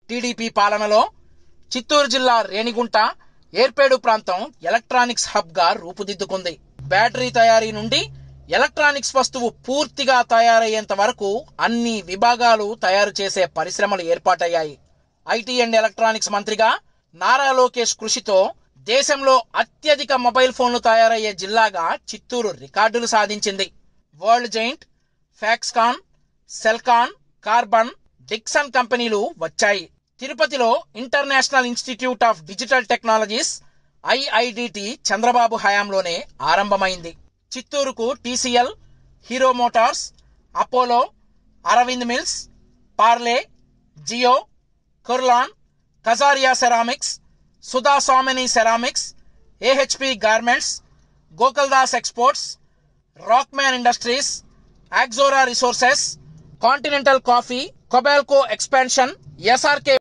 TDP పాలనలో చిత్తూరు జిల్లా రేణిగుంట ఏర్పేడు ప్రాంతం ఎలక్ట్రానిక్స్ హబ్ గా రూపుదిద్దుకుంది బ్యాటరీ తయారీ నుండి ఎలక్ట్రానిక్స్ వస్తువు పూర్తిగా తయారయ్యేంత వరకు అన్ని విభాగాలు తయారు చేసే పరిశ్రమలు ఏర్పాటయ్యాయి ఐటీ అండ్ ఎలక్ట్రానిక్స్ మంత్రిగా నారా లోకేష్ కృషితో దేశంలో అత్యధిక మొబైల్ ఫోన్లు తయారయ్యే జిల్లాగా చిత్తూరు రికార్డులు సాధించింది world giant Foxconn Celkon Karbonn Dixon కంపెనీలు వచ్చాయి తిరుపతిలో international institute of digital technologies IIDT Chandrababu హయాంలోనే ఆరంభమైంది చిత్తూరుకు TCL Hero Motors Apollo Arvind Mills Parle Jio Kurlon Kajaria Ceramics Sudha సామిని ceramics AHP garments Gokaldas Exports Rockman Industries యాక్జోరా resources Continental Coffee Kobelco expansion SRK